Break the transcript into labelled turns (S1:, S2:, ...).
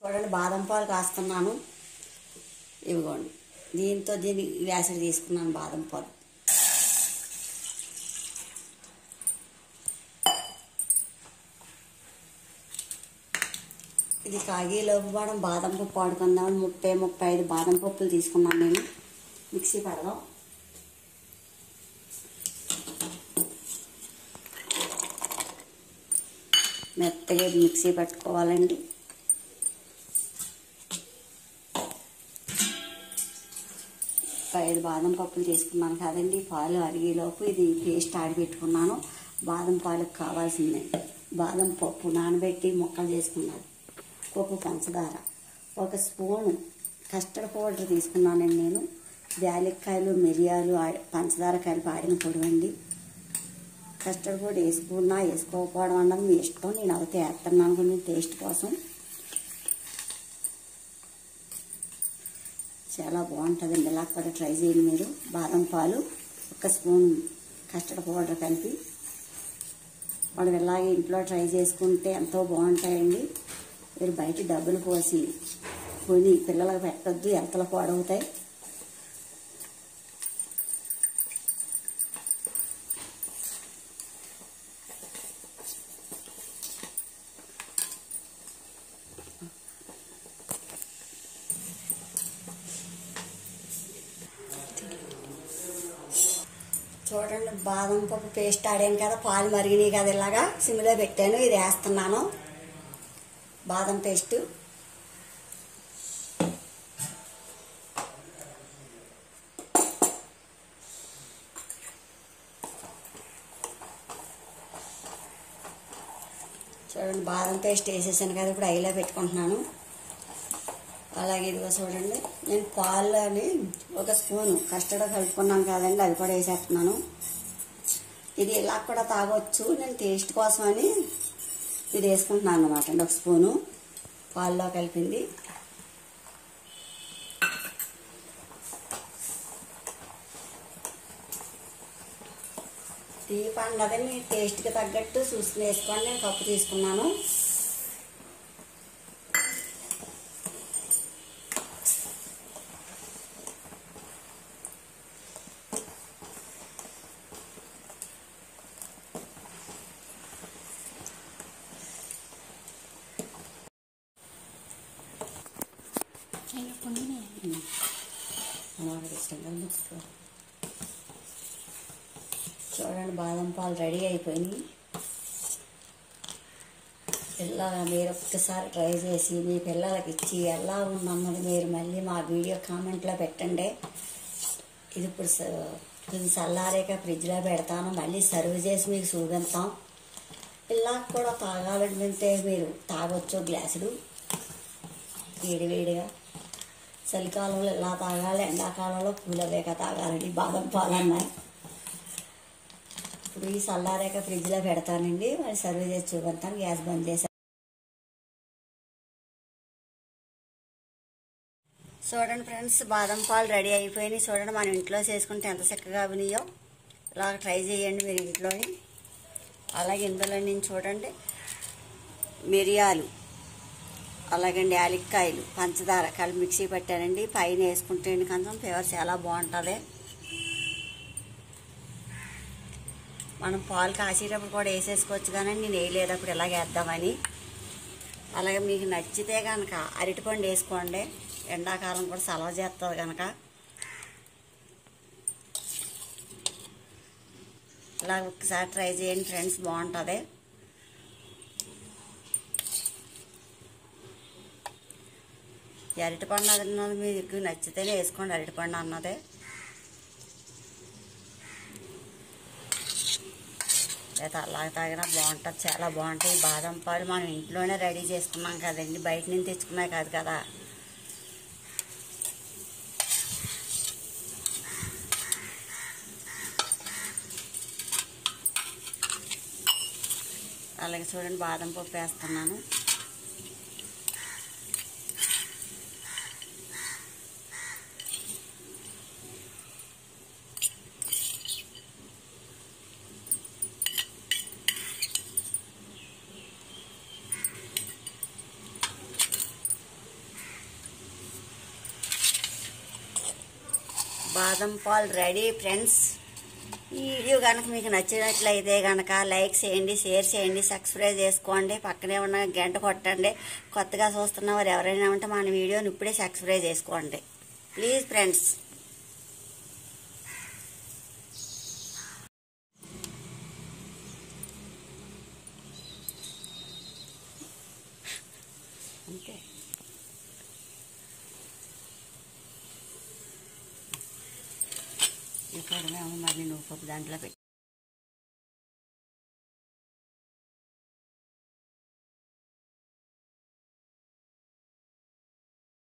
S1: చూడండి బాదం పాలు కాస్తున్నాను ఇవ్వండి దీంతో దీన్ని గ్లాసులు తీసుకున్నాను బాదం పాలు ఇది కాగేలోపు మనం బాదం పప్పు ఆడుకుందాం ముప్పై ముప్పై ఐదు బాదం పప్పులు తీసుకున్నాను నేను మిక్సీ పడదాం మెత్తగా మిక్సీ పట్టుకోవాలండి ఐదు బాదం పప్పులు తీసుకున్నాను కదండి పాలు అరిగేలోపు ఇది పేస్ట్ ఆడిపెట్టుకున్నాను బాదం పాలకు కావాల్సిందే బాదం పప్పు నానబెట్టి ముక్కలు చేసుకున్నాను పప్పు పంచదార ఒక స్పూను కస్టర్డ్ పౌడర్ తీసుకున్నానండి నేను యాలక్కాయలు మిరియాలు ఆ- పంచదార కలిపి ఆడిన పొడి కస్టర్డ్ పౌడర్ వేసుకున్నా వేసుకోకపోవడం అన్నది మీ ఇష్టం నేను అయితే వేస్తున్నాను కొంచెం టేస్ట్ కోసం చాలా బాగుంటుందండి ఇలా కూడా ట్రై చేయండి మీరు బాదం పాలు ఒక స్పూన్ కస్టర్డ్ పౌడర్ కలిపి మనం ఇలాగే ఇంట్లో ట్రై చేసుకుంటే ఎంతో బాగుంటాయండి మీరు బయట డబ్బులు పోసి కొని పిల్లలకు పెట్టొద్దు ఎంతలు పాడవుతాయి చూడండి బాదం పప్పు పేస్ట్ ఆడాను కదా పాలు మరిగినాయి కదా ఇలాగా సిమ్లో పెట్టాను ఇది వేస్తున్నాను బాదం పేస్ట్ చూడండి బాదం పేస్ట్ వేసేసాను కదా ఇప్పుడు ఐలో పెట్టుకుంటున్నాను అలాగే ఇదిగో చూడండి నేను పాలని ఒక స్పూను కస్టర్డ్ కలుపుకున్నాను కదండి అది కూడా వేసేస్తున్నాను ఇది ఇలా కూడా తాగొచ్చు నేను టేస్ట్ కోసం అని ఇది వేసుకుంటున్నాను అనమాట అండి ఒక స్పూను పాల్లో కలిపింది టీ పండగ మీ టేస్ట్కి తగ్గట్టు చూసుకుని వేసుకోండి నేను కప్పు తీసుకున్నాను చూడండి బాదం పాలు రెడీ అయిపోయినాయి ఇలా మీరు ఒక్కసారి ట్రై చేసి మీ పిల్లలకి ఇచ్చి ఎలా ఉందన్నది మీరు మళ్ళీ మా వీడియో కామెంట్లో పెట్టండి ఇది ఇప్పుడు స- ఇది చల్లారాక ఫ్రిడ్జ్లో పెడతాను మళ్ళీ సర్వ్ చేసి మీకు చూపిస్తాం ఇలా కూడా తాగాలంటే మీరు తాగొచ్చు గ్లాసులు వేడివేడిగా చలికాలంలో ఇలా తాగాలి ఎండాకాలంలో కూలవేక తాగాలండి బాదం పాలు అన్నాయి ఇప్పుడు ఈ చల్లారాక ఫ్రిడ్జ్లో పెడతానండి మరి సర్వ్ చేసి చూపిస్తాను గ్యాస్ బంద్ చేసి చూడండి ఫ్రెండ్స్ బాదం పాలు రెడీ అయిపోయినాయి చూడండి మన ఇంట్లో చేసుకుంటే ఎంత చక్కగా అవినాయో ఇలా ట్రై చేయండి మీరు ఇంట్లోని అలాగే ఇందులో నేను చూడండి మిరియాలు అలాగండి యాలక్కాయలు పంచదార కలిపి మిక్సీ పెట్టానండి పైన వేసుకుంటే కొంచెం ఫ్లేవర్ చాలా బాగుంటుంది మనం పాలు కాసేటప్పుడు కూడా వేసేసుకోవచ్చు కానీ నేను వేయలేదప్పుడు ఇలాగ వేద్దామని అలాగే మీకు నచ్చితే కనుక అరటిపండు వేసుకోండి ఎండాకాలం కూడా సలవ చేస్తుంది కనుక ఇలా ఒకసారి ట్రై చేయండి ఫ్రెండ్స్ బాగుంటుంది ఈ అరటిపండు అన్నది మీకు నచ్చితేనే వేసుకోండి అరటిపండు అన్నదే లేదా అలా తాగినా బాగుంటుంది చాలా బాగుంటాయి ఈ బాదం పాలు మనం ఇంట్లోనే రెడీ చేసుకున్నాం కదండి బయట నుంచి తెచ్చుకున్నాయి కాదు కదా అలాగే చూడండి బాదం పప్పు వేస్తున్నాను బాదం పాలు రెడీ ఫ్రెండ్స్ ఈ వీడియో కనుక మీకు నచ్చినట్లయితే కనుక లైక్ చేయండి షేర్ చేయండి సబ్స్క్రైబ్ చేసుకోండి పక్కనే ఉన్న గంట కొట్టండి కొత్తగా చూస్తున్న వారు ఎవరైనా ఉంటే మన వీడియోని ఇప్పుడే సబ్స్క్రైబ్ చేసుకోండి ప్లీజ్ ఫ్రెండ్స్ అంతే ఇక్కడ మరి నువ్వు పప్పు దాంట్లో పెట్టి